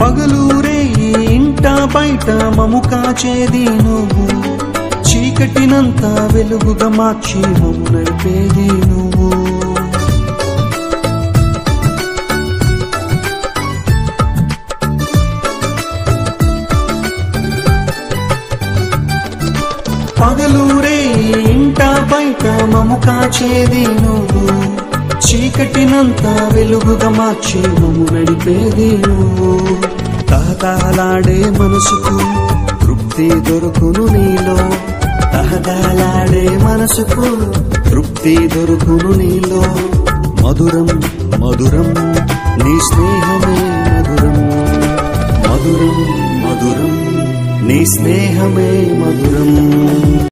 పగలూరే ఈ ఇంట బయట మము కాచేది నువ్వు చీకటినంతా వెలుగుగా మార్చి మము నడిపేది నువ్వు పగలూరే ఈ ఇంట బయట మము కాచేది నువ్వు చీకటినంతా వెలుగుగా మార్చి మము నడిపేది నువ్వు తహతహలాడే మనసుకు తృప్తి దొరుకును నీలో తహతహలాడే మనసుకు తృప్తి దొరుకును నీలో మధురం మధురం నీ స్నేహమే మధురం మధురం మధురం నీ స్నేహమే మధురం